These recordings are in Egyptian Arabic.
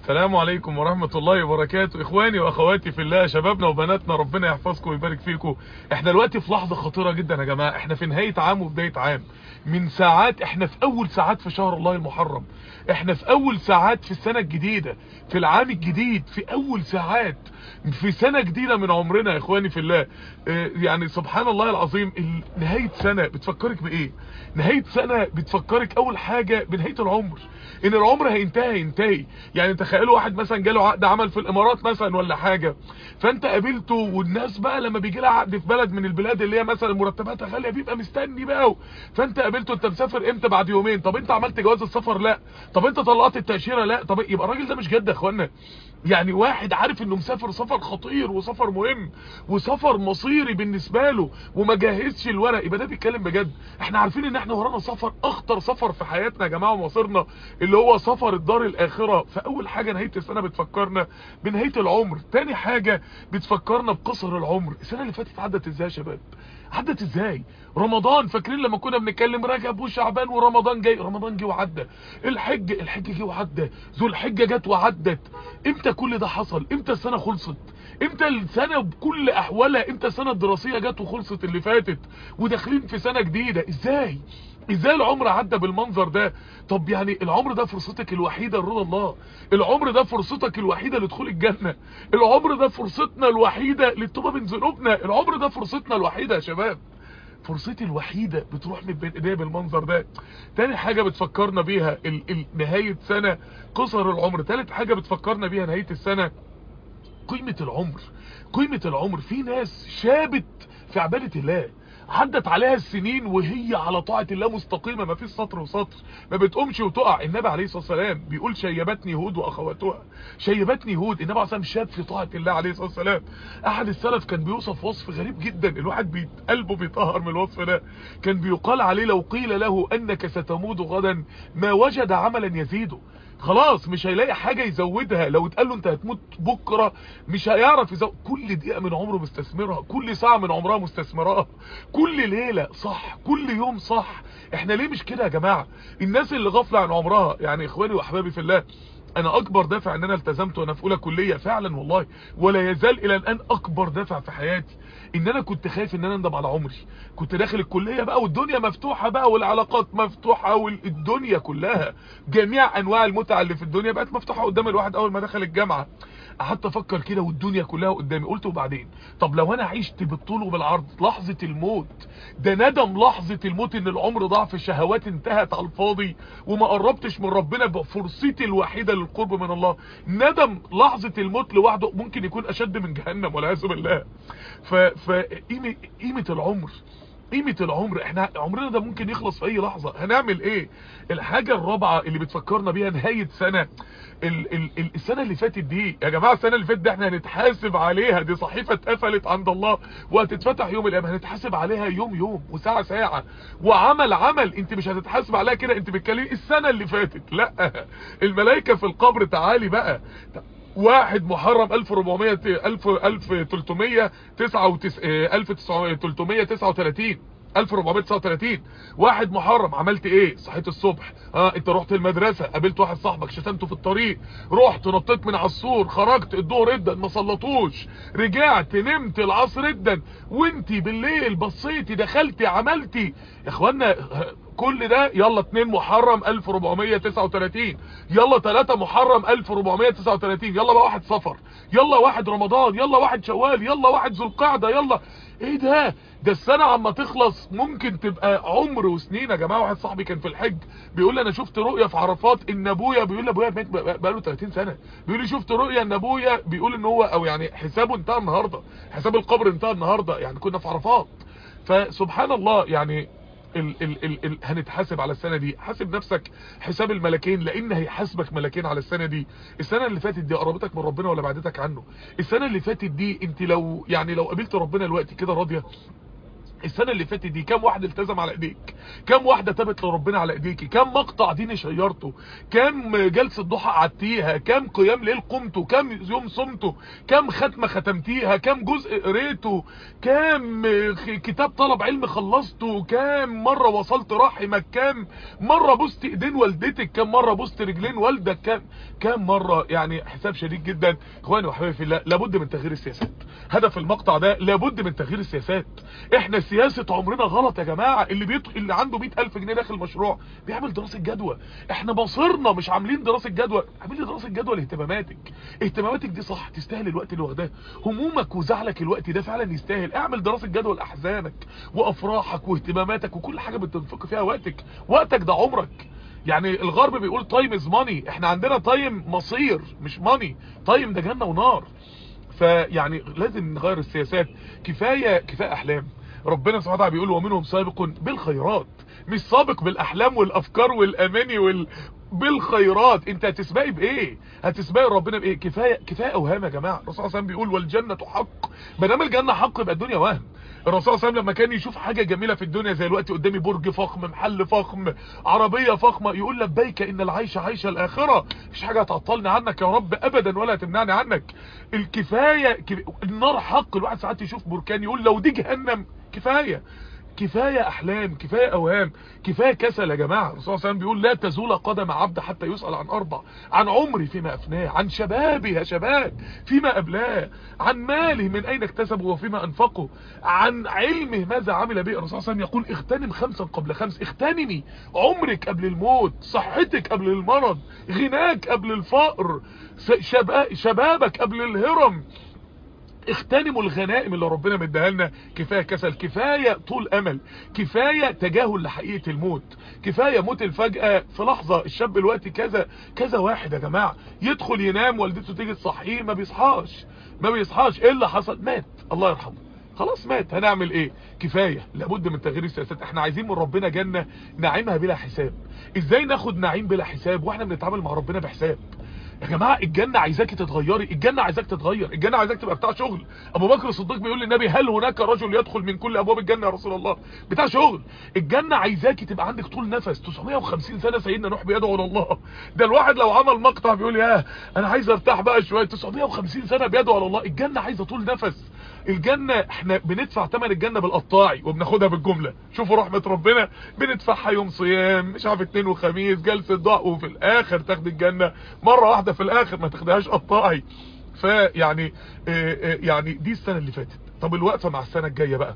السلام عليكم ورحمة الله وبركاته اخواني واخواتي في الله شبابنا وبناتنا ربنا يحفظكم ويبارك فيكم احنا دلوقتي في لحظة خطيرة جدا يا جماعة احنا في نهاية عام وبداية عام من ساعات احنا في اول ساعات في شهر الله المحرم احنا في اول ساعات في السنة الجديدة في العام الجديد في اول ساعات في سنة جديدة من عمرنا يا اخواني في الله اه يعني سبحان الله العظيم ال- نهاية سنة بتفكرك بايه نهاية سنة بتفكرك اول حاجة بنهاية العمر ان العمر هينتهي هينتهي يعني تخيلوا واحد مثلا جاله عقد عمل في الامارات مثلا ولا حاجة فانت قابلته والناس بقى لما بيجي لها عقد في بلد من البلاد اللي هي مثلا مرتباتها غاليه بيبقى مستني بقى فانت قابلته انت مسافر امتى بعد يومين طب انت عملت جواز السفر لا طب انت طلعت التاشيره لا طب يبقى الراجل ده مش جد يا اخوانا يعني واحد عارف انه مسافر سفر خطير وسفر مهم وسفر مصيري بالنسبه له وما جهزش الورق يبقى ده بيتكلم بجد احنا عارفين ان احنا ورانا سفر اخطر سفر في حياتنا يا جماعه ومصيرنا اللي هو سفر الدار الاخره فاول حاجه نهايه السنه بتفكرنا بنهايه العمر تاني حاجه بتفكرنا بقصر العمر السنه اللي فاتت عدت ازاي يا شباب عدت ازاي رمضان فاكرين لما كنا بنتكلم رجب وشعبان ورمضان جاي رمضان جه وعدى الحج الحج جه وعدى ذو الحجه جت وعدت امتى كل ده حصل امتى السنه خلصت امتى السنه بكل احوالها امتى السنه الدراسيه جت وخلصت اللي فاتت وداخلين في سنه جديده ازاي ازاي العمر عدى بالمنظر ده طب يعني العمر ده فرصتك الوحيدة لرضا الله العمر ده فرصتك الوحيدة لدخول الجنة العمر ده فرصتنا الوحيدة للتوبة من ذنوبنا العمر ده فرصتنا الوحيدة يا شباب فرصتي الوحيدة بتروح من بين ايديا بالمنظر ده تاني حاجة بتفكرنا بيها ال ال نهاية سنة قصر العمر تالت حاجة بتفكرنا بيها نهاية السنة قيمة العمر قيمة العمر في ناس شابت في عبادة الله عدت عليها السنين وهي على طاعة الله مستقيمة ما فيش سطر وسطر ما بتقومش وتقع النبي عليه الصلاة والسلام بيقول شيبتني هود واخواتها شيبتني هود النبي عليه الصلاة والسلام شاب في طاعة الله عليه الصلاة والسلام احد السلف كان بيوصف وصف غريب جدا الواحد بي... قلبه بيطهر من الوصف ده كان بيقال عليه لو قيل له انك ستموت غدا ما وجد عملا يزيده خلاص مش هيلاقي حاجة يزودها لو اتقال له انت هتموت بكرة مش هيعرف يزود كل دقيقة من عمره مستثمرها كل ساعة من عمرها مستثمرها كل ليلة صح كل يوم صح احنا ليه مش كده يا جماعة الناس اللي غافلة عن عمرها يعني اخواني واحبابي في الله انا اكبر دافع ان انا التزمت وانا في اولى كليه فعلا والله ولا يزال الى الان اكبر دافع في حياتي ان انا كنت خايف ان انا اندم على عمري كنت داخل الكليه بقى والدنيا مفتوحه بقى والعلاقات مفتوحه والدنيا كلها جميع انواع المتعه اللي في الدنيا بقت مفتوحه قدام الواحد اول ما دخل الجامعه قعدت افكر كده والدنيا كلها قدامي قلت وبعدين طب لو انا عشت بالطول وبالعرض لحظه الموت ده ندم لحظه الموت ان العمر ضاع في الشهوات انتهت على الفاضي وما قربتش من ربنا بفرصتي الوحيده للقرب من الله ندم لحظه الموت لوحده ممكن يكون اشد من جهنم والعياذ بالله ف فقيمه قيمه العمر قيمة العمر احنا عمرنا ده ممكن يخلص في اي لحظة هنعمل ايه الحاجة الرابعة اللي بتفكرنا بيها نهاية سنة ال ال ال السنة اللي فاتت دي يا جماعة السنة اللي فاتت دي احنا هنتحاسب عليها دي صحيفة اتقفلت عند الله وهتتفتح يوم القيامة هنتحاسب عليها يوم يوم وساعة ساعة وعمل عمل انت مش هتتحاسب عليها كده انت بتكلمي السنة اللي فاتت لا الملائكة في القبر تعالي بقى واحد محرم 1400 1000 1339 1439 واحد محرم عملت ايه صحيت الصبح اه انت رحت المدرسة قابلت واحد صاحبك شتمته في الطريق رحت نطيت من على السور خرجت الظهر ادن ما صلتوش رجعت نمت العصر ادن وانتي بالليل بصيتي دخلتي عملتي يا اخوانا كل ده يلا 2 محرم 1439 يلا 3 محرم 1439 يلا بقى واحد صفر يلا واحد رمضان يلا واحد شوال يلا واحد ذو القعده يلا ايه ده ده السنه عما تخلص ممكن تبقى عمر وسنين يا جماعه واحد صاحبي كان في الحج بيقول لي انا شفت رؤيه في عرفات ان ابويا بيقول لي ابويا مات بقى له 30 سنه بيقول لي شفت رؤيه ان ابويا بيقول ان هو او يعني حسابه انتهى النهارده حساب القبر انتهى النهارده يعني كنا في عرفات فسبحان الله يعني ال ال ال ال هنتحاسب على السنة دي حاسب نفسك حساب الملكين لان هيحاسبك ملكين على السنة دي السنة اللي فاتت دي قربتك من ربنا ولا بعدتك عنه السنة اللي فاتت دي انت لو يعني لو قابلت ربنا الوقت كده راضية السنة اللي فاتت دي كام واحد التزم على ايديك كام واحدة تابت لربنا على ايديكي كام مقطع ديني شيرته كام جلسة ضحى قعدتيها كام قيام ليل قمته كام يوم صمته كام ختمة ختمتيها كام جزء قريته كام كتاب طلب علم خلصته كام مرة وصلت رحمك كام مرة بوست ايدين والدتك كام مرة بوست رجلين والدك كام كام مرة يعني حساب شديد جدا اخواني وحبايبي في الله لابد من تغيير السياسات هدف المقطع ده لابد من تغيير السياسات احنا سياسة عمرنا غلط يا جماعة اللي بيط... اللي عنده 100000 جنيه داخل المشروع بيعمل دراسة جدوى احنا مصيرنا مش عاملين دراسة جدوى عاملين دراسة جدوى لاهتماماتك اهتماماتك دي صح تستاهل الوقت اللي واخداه همومك وزعلك الوقت ده فعلا يستاهل اعمل دراسة جدوى لاحزانك وافراحك واهتماماتك وكل حاجة بتنفق فيها وقتك وقتك ده عمرك يعني الغرب بيقول تايم از ماني احنا عندنا تايم مصير مش ماني تايم ده جنة ونار فيعني لازم نغير السياسات كفاية كفاية احلام ربنا سبحانه وتعالى بيقول ومنهم سابق بالخيرات مش سابق بالاحلام والافكار والاماني وال بالخيرات انت هتسبقي بايه هتسبقي ربنا بايه كفايه كفايه اوهام يا جماعه الرسول صلى الله عليه وسلم بيقول والجنه حق ما دام الجنه حق يبقى الدنيا وهم الرسول صلى الله عليه وسلم لما كان يشوف حاجه جميله في الدنيا زي الوقت قدامي برج فخم محل فخم عربيه فخمه يقول لبيك ان العيش عيش الاخره مفيش حاجه هتعطلني عنك يا رب ابدا ولا تمنعني عنك الكفايه كف... النار حق الواحد ساعات يشوف بركان يقول لو دي جهنم كفايه كفاية احلام كفاية اوهام كفاية كسل يا جماعة الرسول صلى الله عليه وسلم بيقول لا تزول قدم عبد حتى يسأل عن اربع عن عمري فيما افناه عن شبابي يا شباب فيما ابلاه عن ماله من اين اكتسبه وفيما انفقه عن علمه ماذا عمل به الرسول صلى الله عليه وسلم يقول اغتنم خمسا قبل خمس اغتنمي عمرك قبل الموت صحتك قبل المرض غناك قبل الفقر شباب شبابك قبل الهرم اغتنموا الغنائم اللي ربنا مديها لنا كفايه كسل كفايه طول امل كفايه تجاهل لحقيقه الموت كفايه موت الفجاه في لحظه الشاب الوقت كذا كذا واحد يا جماعه يدخل ينام والدته تيجي تصحيه ما بيصحاش ما بيصحاش ايه اللي حصل مات الله يرحمه خلاص مات هنعمل ايه كفاية لابد من تغيير السياسات احنا عايزين من ربنا جنة نعيمها بلا حساب ازاي ناخد نعيم بلا حساب واحنا بنتعامل مع ربنا بحساب يا جماعة الجنة عايزاكي تتغيري الجنة عايزاك تتغير الجنة عايزاك تبقى بتاع شغل ابو بكر الصديق بيقول للنبي هل هناك رجل يدخل من كل ابواب الجنة يا رسول الله بتاع شغل الجنة عايزاكي تبقى عندك طول نفس 950 سنة سيدنا نوح بيدعو لله ده الواحد لو عمل مقطع بيقول يا انا عايز ارتاح بقى شوية 950 سنة بيدعو لله الجنة عايزة طول نفس الجنة احنا بندفع ثمن الجنة بالقطاعي وبناخدها بالجملة شوفوا رحمة ربنا بندفعها يوم صيام مش عارف اثنين وخميس جلسة ضوء وفي الاخر تاخد الجنة مرة واحدة في الاخر ما تاخدهاش قطاعي فيعني يعني دي السنة اللي فاتت طب الوقفة مع السنة الجاية بقى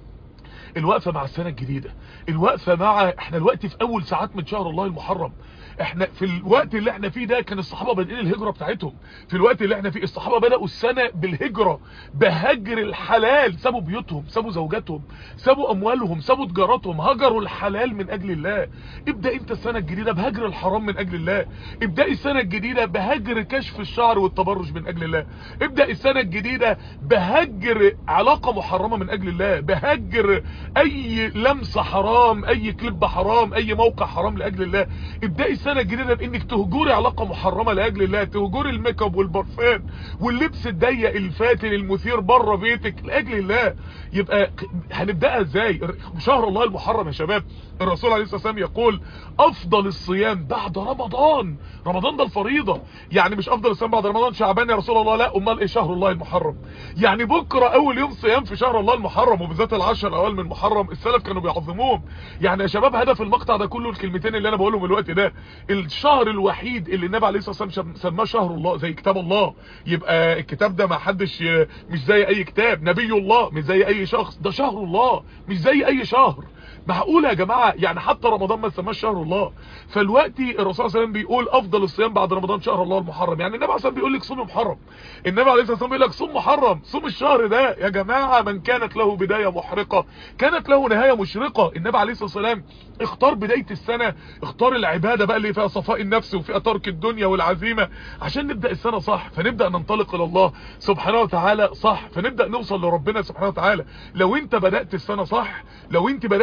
الوقفة مع السنة الجديدة الوقفة مع احنا الوقت في اول ساعات من شهر الله المحرم احنا في الوقت اللي احنا فيه ده كان الصحابة بادئين الهجرة بتاعتهم في الوقت اللي احنا فيه الصحابة بدأوا السنة بالهجرة بهجر الحلال سابوا بيوتهم سابوا زوجاتهم سابوا اموالهم سابوا تجاراتهم هجروا الحلال من اجل الله ابدأ انت السنة الجديدة بهجر الحرام من اجل الله ابدأ السنة الجديدة بهجر كشف الشعر والتبرج من اجل الله ابدأ السنة الجديدة بهجر علاقة محرمة من اجل الله بهجر اي لمسة حرام اي كليب حرام اي موقع حرام لاجل الله ابدأي السنة الجديدة بانك تهجري علاقة محرمة لاجل الله تهجري الميك اب والبرفان واللبس الضيق الفاتن المثير بره بيتك لاجل الله يبقى هنبدأها ازاي شهر الله المحرم يا شباب الرسول عليه الصلاة والسلام يقول افضل الصيام بعد رمضان رمضان ده الفريضة يعني مش افضل الصيام بعد رمضان شعبان يا رسول الله لا امال ايه شهر الله المحرم يعني بكرة اول يوم صيام في شهر الله المحرم وبالذات العشر الاوائل من محرم السلف كانوا بيعظموهم يعني يا شباب هدف المقطع ده كله الكلمتين اللي انا بقولهم الوقت ده الشهر الوحيد اللي النبي عليه الصلاه والسلام سماه شهر الله زي كتاب الله يبقى الكتاب ده ما حدش مش زي اي كتاب نبي الله مش زي اي شخص ده شهر الله مش زي اي شهر معقوله يا جماعه يعني حتى رمضان ما سماش شهر الله فالوقتي الرسول صلى الله عليه وسلم بيقول افضل الصيام بعد رمضان شهر الله المحرم يعني النبي عليه الصلاه بيقول لك صوم محرم النبي عليه الصلاه والسلام بيقول لك صوم محرم صوم الشهر ده يا جماعه من كانت له بدايه محرقه كانت له نهايه مشرقه النبي عليه الصلاه والسلام اختار بدايه السنه اختار العباده بقى اللي فيها صفاء النفس وفيها ترك الدنيا والعزيمه عشان نبدا السنه صح فنبدا ننطلق الى الله سبحانه وتعالى صح فنبدا نوصل لربنا سبحانه وتعالى لو انت بدات السنه صح لو انت بدات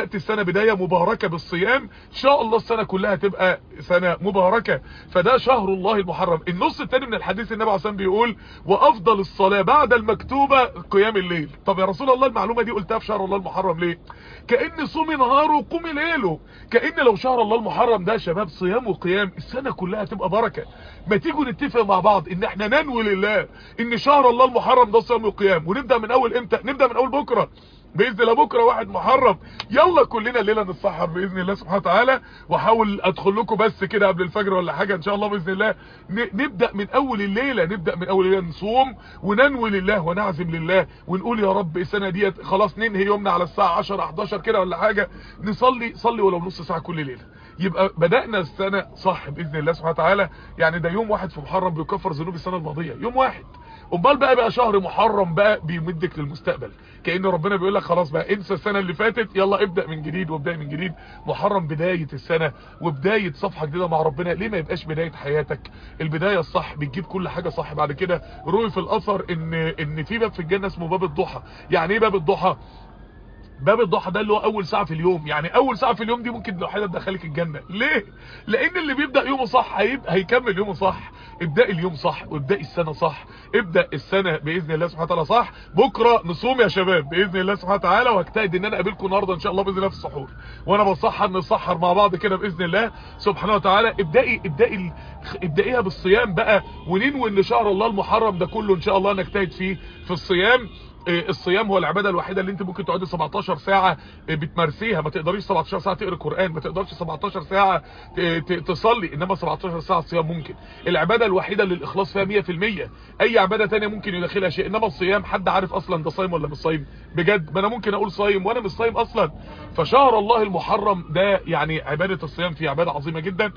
بدأت السنة بداية مباركة بالصيام ان شاء الله السنة كلها تبقى سنة مباركة فده شهر الله المحرم النص الثاني من الحديث النبي عليه الصلاة بيقول وافضل الصلاة بعد المكتوبة قيام الليل طب يا رسول الله المعلومة دي قلتها في شهر الله المحرم ليه كأن صومي نهاره وقومي ليله كأن لو شهر الله المحرم ده شباب صيام وقيام السنة كلها تبقى بركة ما تيجوا نتفق مع بعض ان احنا ننوي لله ان شهر الله المحرم ده صيام وقيام ونبدأ من اول امتى نبدأ من اول بكرة باذن الله بكره واحد محرم يلا كلنا الليله نتسحر باذن الله سبحانه وتعالى واحاول ادخل لكم بس كده قبل الفجر ولا حاجه ان شاء الله باذن الله نبدا من اول الليله نبدا من اول الليله نصوم وننوي لله ونعزم لله ونقول يا رب السنه ديت خلاص ننهي يومنا على الساعه 10 11 كده ولا حاجه نصلي صلي ولو نص ساعه كل ليله يبقى بدأنا السنة صح بإذن الله سبحانه وتعالى يعني ده يوم واحد في محرم بيكفر ذنوب السنة الماضية يوم واحد امال بقى بقى شهر محرم بقى بيمدك للمستقبل كأن ربنا بيقول لك خلاص بقى انسى السنة اللي فاتت يلا ابدأ من جديد وابدأ من جديد محرم بداية السنة وبداية صفحة جديدة مع ربنا ليه ما يبقاش بداية حياتك البداية الصح بتجيب كل حاجة صح بعد كده روي في الاثر ان ان في باب في الجنة اسمه باب الضحى يعني ايه باب الضحى باب الضحى ده اللي هو اول ساعه في اليوم يعني اول ساعه في اليوم دي ممكن لوحدها تدخلك الجنه ليه لان اللي بيبدا يومه صح هيبقى هيكمل يومه صح ابدا اليوم صح وابدا السنه صح ابدا السنه باذن الله سبحانه وتعالى صح بكره نصوم يا شباب باذن الله سبحانه وتعالى واجتهد ان انا اقابلكم النهارده ان شاء الله باذن الله في السحور وانا بصحر نسحر مع بعض كده باذن الله سبحانه وتعالى ابداي ابداي ابدايها بالصيام بقى وننوي ان شهر الله المحرم ده كله ان شاء الله نجتهد فيه في الصيام الصيام هو العبادة الوحيدة اللي انت ممكن تقعدي 17 ساعة بتمارسيها ما تقدريش 17 ساعة تقري قرآن ما تقدرش 17 ساعة تصلي انما 17 ساعة صيام ممكن العبادة الوحيدة اللي الاخلاص فيها 100% اي عبادة تانية ممكن يدخلها شيء انما الصيام حد عارف اصلا ده صايم ولا مش صايم بجد ما انا ممكن اقول صايم وانا مش صايم اصلا فشهر الله المحرم ده يعني عبادة الصيام فيه عبادة عظيمة جدا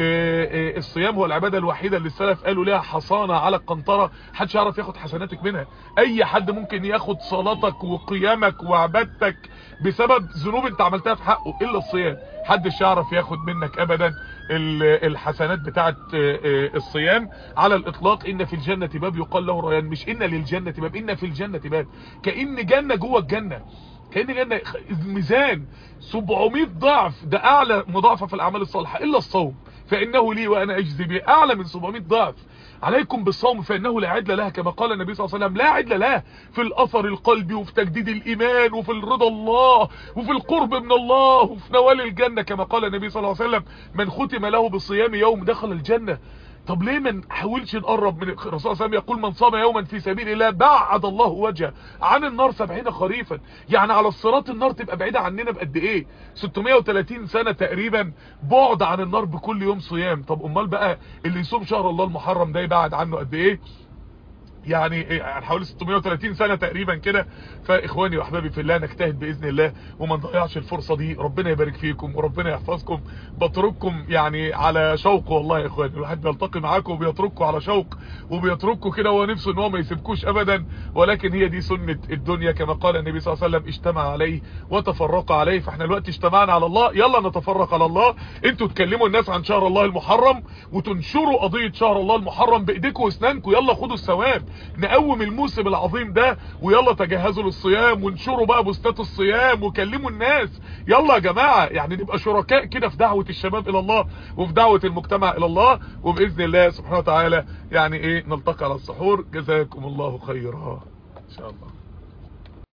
الصيام هو العبادة الوحيدة اللي السلف قالوا لها حصانة على القنطرة محدش يعرف ياخد حسناتك منها اي حد ممكن ياخد صلاتك وقيامك وعبادتك بسبب ذنوب انت عملتها في حقه الا الصيام محدش يعرف ياخد منك ابدا الحسنات بتاعه الصيام على الاطلاق ان في الجنة باب يقال له ريان مش ان للجنة باب ان في الجنة باب كأن جنة جوه الجنة كأن جنة ميزان 700 ضعف ده اعلى مضاعفة في الاعمال الصالحة الا الصوم فانه لي وانا اجزي به اعلى من 700 ضعف عليكم بالصوم فانه لا عدل لها كما قال النبي صلى الله عليه وسلم لا عدل لها في الاثر القلبي وفي تجديد الايمان وفي الرضا الله وفي القرب من الله وفي نوال الجنة كما قال النبي صلى الله عليه وسلم من ختم له بصيام يوم دخل الجنة طب ليه ما نحاولش نقرب من الرسول صلى الله عليه وسلم يقول من صام يوما في سبيل الله بعد الله وجهه عن النار 70 خريفا يعني على الصراط النار تبقى بعيدة عننا بقد ايه 630 سنة تقريبا بعد عن النار بكل يوم صيام طب امال بقى اللي يصوم شهر الله المحرم ده يبعد عنه قد ايه يعني حوالي 630 سنة تقريبا كده فاخواني واحبابي في الله نجتهد باذن الله وما نضيعش الفرصة دي ربنا يبارك فيكم وربنا يحفظكم بترككم يعني على شوق والله يا اخواني الواحد بيلتقي معاكم وبيترككم على شوق وبيترككم كده وهو نفسه ان هو ما يسيبكوش ابدا ولكن هي دي سنة الدنيا كما قال النبي صلى الله عليه وسلم اجتمع عليه وتفرق عليه فاحنا الوقت اجتمعنا على الله يلا نتفرق على الله انتوا تكلموا الناس عن شهر الله المحرم وتنشروا قضية شهر الله المحرم بايديكم واسنانكم يلا خدوا الثواب نقوم الموسم العظيم ده ويلا تجهزوا للصيام وانشروا بقى بوستات الصيام وكلموا الناس يلا يا جماعة يعني نبقى شركاء كده في دعوة الشباب الى الله وفي دعوة المجتمع الى الله وبإذن الله سبحانه وتعالى يعني ايه نلتقي على السحور جزاكم الله خيرا ان شاء الله